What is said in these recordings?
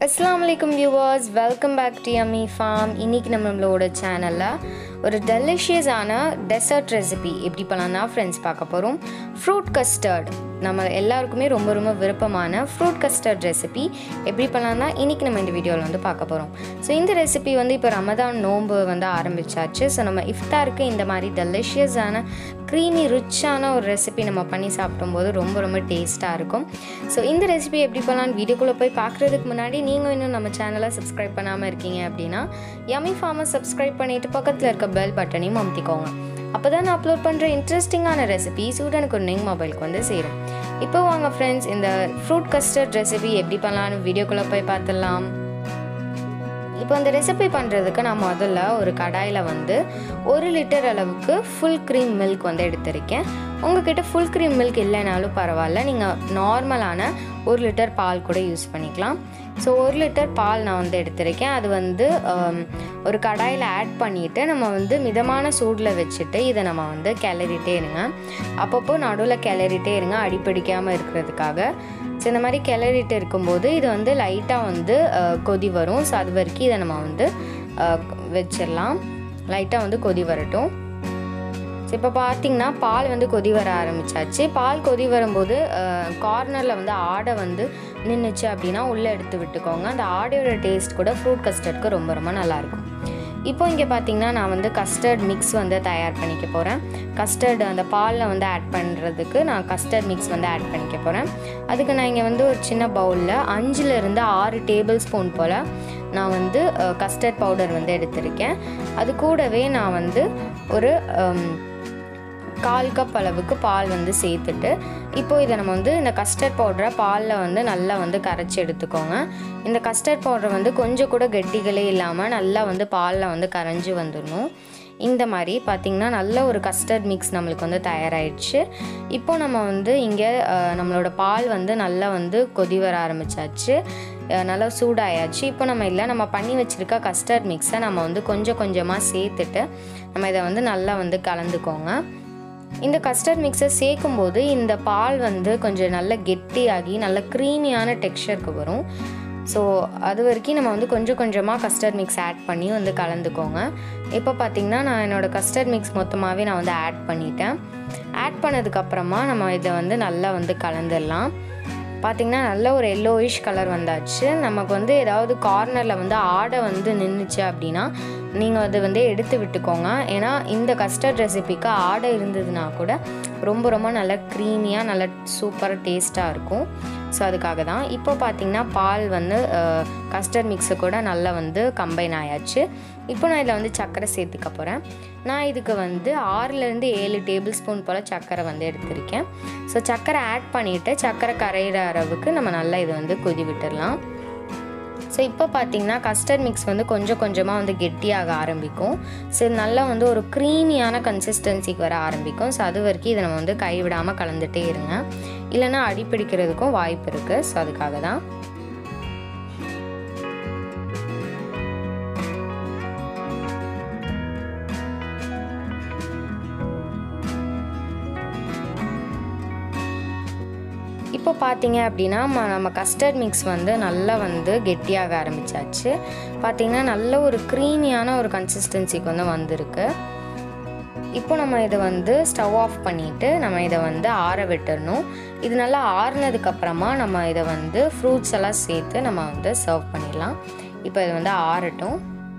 அஸ்ஸலாமு அலைக்கும் viewers welcome back to yummy farm இன்னைக்கு நம்மளோட சேனலில் ஒரு டெலிஷியஸான டெசர்ட் ரெசிபி எப்படி பண்ணலாம்னா ஃப்ரெண்ட்ஸ் பார்க்க போகிறோம் ஃப்ரூட் கஸ்டர்ட் நம்ம எல்லாருக்குமே ரொம்ப ரொம்ப விருப்பமான ஃப்ரூட் கஸ்டர்ட் ரெசிபி எப்படி பண்ணலாம்னா இன்றைக்கி நம்ம இந்த வீடியோவில் வந்து பார்க்க போகிறோம் ஸோ இந்த ரெசிபி வந்து இப்போ ரமதான் நோன்பு வந்து ஆரம்பிச்சாச்சு ஸோ நம்ம இஃப்தாருக்கு இந்த மாதிரி டெலிஷியஸான க்ரீமி ரிச்சான ஒரு ரெசிபி நம்ம பண்ணி சாப்பிடும்போது ரொம்ப ரொம்ப டேஸ்ட்டாக இருக்கும் ஸோ இந்த ரெசிபி எப்படி பண்ணலாம்னு வீடியோக்குள்ளே போய் பார்க்குறதுக்கு முன்னாடி நீங்கள் இன்னும் நம்ம சேனலை சப்ஸ்கிரைப் பண்ணாமல் இருக்கீங்க அப்படின்னா யமி ஃபார்மை சப்ஸ்கிரைப் பண்ணிவிட்டு பக்கத்தில் இருக்க பெல் பட்டனையும் அமுத்திக்கோங்க அப்போ தான் நான் அப்லோட் பண்ணுற இன்ட்ரெஸ்டிங்கான ரெசிபிஸ் உடனுக்கு நீங்கள் மொபைலுக்கு வந்து சேரும் இப்போ வாங்க ஃப்ரெண்ட்ஸ் இந்த ஃப்ரூட் கஸ்டர்ட் ரெசிபி எப்படி பண்ணலான்னு வீடியோக்குள்ளே போய் பார்த்துடலாம் இப்போ இந்த ரெசிபி பண்ணுறதுக்கு நான் முதல்ல ஒரு கடாயில் வந்து ஒரு லிட்டர் அளவுக்கு ஃபுல் க்ரீம் மில்க் வந்து எடுத்திருக்கேன் உங்ககிட்ட ஃபுல் க்ரீம் மில்க் இல்லைனாலும் பரவாயில்ல நீங்கள் நார்மலான ஒரு லிட்டர் பால் கூட யூஸ் பண்ணிக்கலாம் ஸோ ஒரு லிட்டர் பால் நான் வந்து எடுத்திருக்கேன் அது வந்து ஆம், ஒரு கடாயில் ஆட் பண்ணிவிட்டு நம்ம வந்து மிதமான சூடில் வச்சுட்டு இதை நம்ம வந்து கிளறிட்டே இருங்க அப்பப்போ நடுவில் கிளறிட்டே இருங்க அடிப்பிடிக்காமல் இருக்கிறதுக்காக ஸோ இந்த மாதிரி கிளறிட்டு இருக்கும்போது இது வந்து லைட்டாக வந்து அஹ், கொதி வரும் ஸோ அது வரைக்கும் இதை நம்ம வந்து அஹ், வச்சிடலாம் லைட்டாக வந்து கொதி வரட்டும் ஸோ இப்போ பார்த்தீங்கன்னா பால் வந்து கொதி வர ஆரம்பிச்சாச்சு பால் கொதி வரும்போது கார்னரில் வந்து ஆடை வந்து நின்றுச்சு அப்படின்னா உள்ளே எடுத்து விட்டுக்கோங்க அந்த ஆடையோட டேஸ்ட் கூட ஃப்ரூட் கஸ்டர்ட்க்கு ரொம்ப ரொம்ப நல்லாயிருக்கும் இப்போ இங்கே பார்த்தீங்கன்னா நான் வந்து கஸ்டர்ட் மிக்ஸ் வந்து தயார் பண்ணிக்க போகிறேன் கஸ்டர்ட் அந்த பாலில் வந்து ஆட் பண்ணுறதுக்கு நான் கஸ்டர்ட் மிக்ஸ் வந்து ஆட் பண்ணிக்க போகிறேன் அதுக்கு நான் இங்கே வந்து ஒரு சின்ன பவுலில் அஞ்சுலேருந்து ஆறு டேபிள் ஸ்பூன் போல் நான் வந்து கஸ்டர்ட் பவுடர் வந்து எடுத்திருக்கேன் அது கூடவே நான் வந்து ஒரு ஹம், கால் கப் அளவுக்கு பால் வந்து சேர்த்துட்டு இப்போ இதை நம்ம வந்து இந்த கஸ்டர்ட் பவுடரை பாலில் வந்து நல்லா வந்து கரைச்சி எடுத்துக்கோங்க இந்த கஸ்டர்ட் பவுடர் வந்து கொஞ்சம் கூட கெட்டிகளே இல்லாமல் நல்லா வந்து பாலில் வந்து கரைஞ்சி வந்துடணும் இந்த மாதிரி பார்த்திங்கன்னா நல்ல ஒரு கஸ்டர்ட் மிக்ஸ் நம்மளுக்கு வந்து தயாராகிடுச்சு இப்போ நம்ம வந்து இங்கே அஹ், நம்மளோட பால் வந்து நல்லா வந்து கொதி வர ஆரம்பிச்சாச்சு அஹ், நல்லா சூடாயாச்சு இப்போ நம்ம இல்லை நம்ம பண்ணி வச்சுருக்க கஸ்டர்ட் மிக்ஸை நம்ம வந்து கொஞ்சம் கொஞ்சமாக சேர்த்துட்டு நம்ம இதை வந்து நல்லா வந்து கலந்துக்கோங்க இந்த கஸ்டர்ட் மிக்ஸை சேர்க்கும்போது இந்த பால் வந்து கொஞ்சம் நல்ல கெட்டியாகி நல்ல க்ரீமியான டெக்ஸ்சருக்கு வரும் ஸோ அது வரைக்கும் நம்ம வந்து கொஞ்சம் கொஞ்சமாக கஸ்டர்ட் மிக்ஸ் ஆட் பண்ணி வந்து கலந்துக்கோங்க இப்போ பார்த்தீங்கன்னா நான் என்னோடய கஸ்டர்ட் மிக்ஸ் மொத்தமாகவே நான் வந்து ஆட் பண்ணிட்டேன் ஆட் பண்ணதுக்கப்புறமா நம்ம இதை வந்து நல்லா வந்து கலந்துடலாம் பார்த்திங்கன்னா நல்ல ஒரு எல்லோயிஷ் கலர் வந்தாச்சு நமக்கு வந்து ஏதாவது கார்னரில் வந்து ஆடை வந்து நின்றுச்சு அப்படின்னா நீங்கள் அதை வந்து எடுத்து விட்டுக்கோங்க ஏன்னா இந்த கஸ்டர்ட் ரெசிபிக்கு ஆடை இருந்ததுன்னா கூட ரொம்ப ரொம்ப நல்ல க்ரீமியாக நல்ல சூப்பராக டேஸ்ட்டாக இருக்கும் ஸோ அதுக்காக தான் இப்போ பார்த்தீங்கன்னா பால் வந்து கஸ்டர்ட் மிக்ஸு கூட நல்லா வந்து கம்பைன் ஆயாச்சு இப்போ நான் இதில் வந்து சர்க்கரை சேர்த்துக்க போகிறேன் நான் இதுக்கு வந்து ஆறுலேருந்து ஏழு டேபிள் ஸ்பூன் போல் சர்க்கரை வந்து எடுத்திருக்கேன் ஸோ சர்க்கரை ஆட் பண்ணிவிட்டு சர்க்கரை கரையிற அளவுக்கு நம்ம நல்லா இது வந்து கொதி விட்டுடலாம் ஸோ இப்போ பார்த்தீங்கன்னா கஸ்டர்ட் மிக்ஸ் வந்து கொஞ்சம் கொஞ்சமாக வந்து கெட்டியாக ஆரம்பிக்கும் ஸோ இது நல்லா வந்து ஒரு க்ரீமியான கன்சிஸ்டன்சிக்கு வர ஆரம்பிக்கும் ஸோ அது வரைக்கும் இதை நம்ம வந்து கைவிடாமல் கலந்துட்டே இருங்க இல்லைன்னா அடிப்பிடிக்கிறதுக்கும் வாய்ப்பு இருக்குது ஸோ அதுக்காக தான் இப்போ பார்த்தீங்க அப்படின்னா ம- நம்ம கஸ்டர்ட் மிக்ஸ் வந்து நல்லா வந்து கெட்டியாக ஆரம்பிச்சாச்சு பார்த்தீங்கன்னா நல்ல ஒரு க்ரீமியான ஒரு கன்சிஸ்டன்சிக்கு வந்து வந்திருக்கு இப்போ நம்ம இதை வந்து ஸ்டவ் ஆஃப் பண்ணிவிட்டு நம்ம இதை வந்து ஆற விட்டுறணும் இது நல்லா ஆறுனதுக்கப்புறமா நம்ம இதை வந்து ஃப்ரூட்ஸ் எல்லாம் சேர்த்து நம்ம வந்து சர்வ் பண்ணிடலாம் இப்போ இது வந்து ஆறட்டும்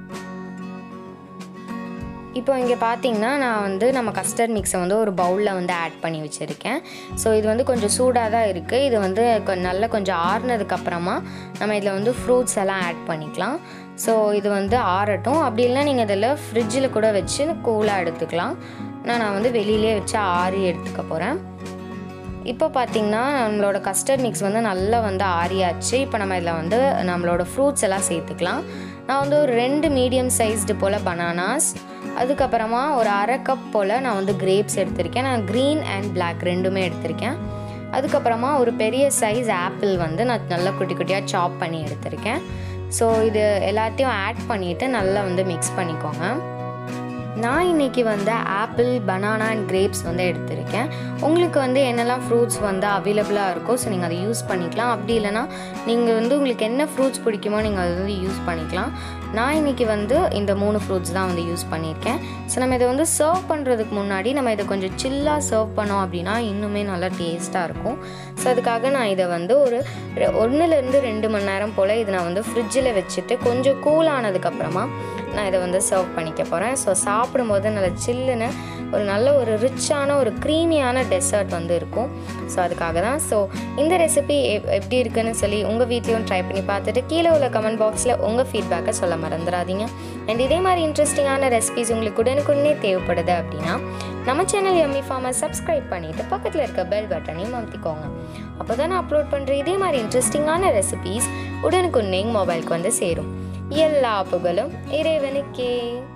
இப்போ இங்கே பார்த்தீங்கன்னா நான் வந்து நம்ம கஸ்டர்ட் மிக்ஸை வந்து ஒரு பவுலில் வந்து ஆட் பண்ணி வச்சுருக்கேன் ஸோ இது வந்து கொஞ்சம் சூடாக தான் இருக்குது இது வந்து கொ- நல்லா கொஞ்சம் ஆறுனதுக்கப்புறமா நம்ம இதில் வந்து ஃப்ரூட்ஸ் எல்லாம் ஆட் பண்ணிக்கலாம் ஸோ இது வந்து ஆறட்டும் அப்படி இல்லைனா நீங்கள் இதில் ஃப்ரிட்ஜில் கூட வச்சு கூலாக எடுத்துக்கலாம் நான் நான் வந்து வெளியிலே வச்சு ஆறி எடுத்துக்க போகிறேன் இப்போ பார்த்தீங்கன்னா நம்மளோட கஸ்டர்ட் மிக்ஸ் வந்து நல்லா வந்து ஆறியாச்சு இப்போ நம்ம இதில் வந்து நம்மளோட ஃப்ரூட்ஸ் எல்லாம் சேர்த்துக்கலாம் நான் வந்து ஒரு ரெண்டு மீடியம் சைஸ்டு போல் பனானாஸ் அதுக்கப்புறமா ஒரு அரை கப் போல் நான் வந்து கிரேப்ஸ் எடுத்திருக்கேன் நான் க்ரீன் அண்ட் Black ரெண்டுமே எடுத்திருக்கேன் அதுக்கப்புறமா ஒரு பெரிய சைஸ் ஆப்பிள் வந்து நான் நல்லா குட்டி குட்டியாக சாப் பண்ணி எடுத்திருக்கேன் ஸோ இது எல்லாத்தையும் ஆட் பண்ணிவிட்டு நல்லா வந்து மிக்ஸ் பண்ணிக்கோங்க நான் இன்றைக்கி வந்து ஆப்பிள் பனானா அண்ட் கிரேப்ஸ் வந்து எடுத்திருக்கேன் உங்களுக்கு வந்து என்னெல்லாம் ஃப்ரூட்ஸ் வந்து அவைலபிளாக இருக்கோ ஸோ நீங்கள் அதை யூஸ் பண்ணிக்கலாம் அப்படி இல்லைனா நீங்கள் வந்து உங்களுக்கு என்ன ஃப்ரூட்ஸ் பிடிக்குமோ நீங்கள் அதை வந்து யூஸ் பண்ணிக்கலாம் நான் இன்றைக்கி வந்து இந்த மூணு ஃப்ரூட்ஸ் தான் வந்து யூஸ் பண்ணியிருக்கேன் ஸோ நம்ம இதை வந்து சர்வ் பண்ணுறதுக்கு முன்னாடி நம்ம இதை கொஞ்சம் சில்லாக சர்வ் பண்ணோம் அப்படின்னா இன்னுமே நல்லா டேஸ்ட்டாக இருக்கும் ஸோ அதுக்காக நான் இதை வந்து ஒரு ஒன்றுலேருந்து ரெண்டு மணி நேரம் போல் இதை நான் வந்து ஃப்ரிட்ஜில் வச்சுட்டு கொஞ்சம் கூல் ஆனதுக்கப்புறமா நான் இதை வந்து சர்வ் பண்ணிக்க போகிறேன் ஸோ சாப்பிடும்போது நல்லா சில்லுன்னு ஒரு நல்ல ஒரு ரிச்சான ஒரு க்ரீமியான டெசர்ட் வந்து இருக்கும் ஸோ அதுக்காக தான் ஸோ இந்த ரெசிபி எப்படி இருக்குன்னு சொல்லி உங்கள் வீட்லேயும் ட்ரை பண்ணி பார்த்துட்டு கீழே உள்ள கமெண்ட் பாக்ஸில் உங்கள் ஃபீட்பேக்கை சொல்ல மறந்துடாதீங்க அண்ட் இதே மாதிரி இன்ட்ரெஸ்டிங்கான ரெசிபிஸ் உங்களுக்கு உடனுக்குடனே தேவைப்படுது அப்படின்னா நம்ம சேனல் எம்மி ஃபார்மை சப்ஸ்கிரைப் பண்ணிவிட்டு பக்கத்தில் இருக்க பெல் பட்டனையும் அமுத்திக்கோங்க அப்போ தான் நான் அப்லோட் பண்ணுற இதே மாதிரி இன்ட்ரெஸ்டிங்கான ரெசிபீஸ் உடனுக்குடனே மொபைலுக்கு வந்து சேரும் எல்லா புகழும் இறைவனுக்கே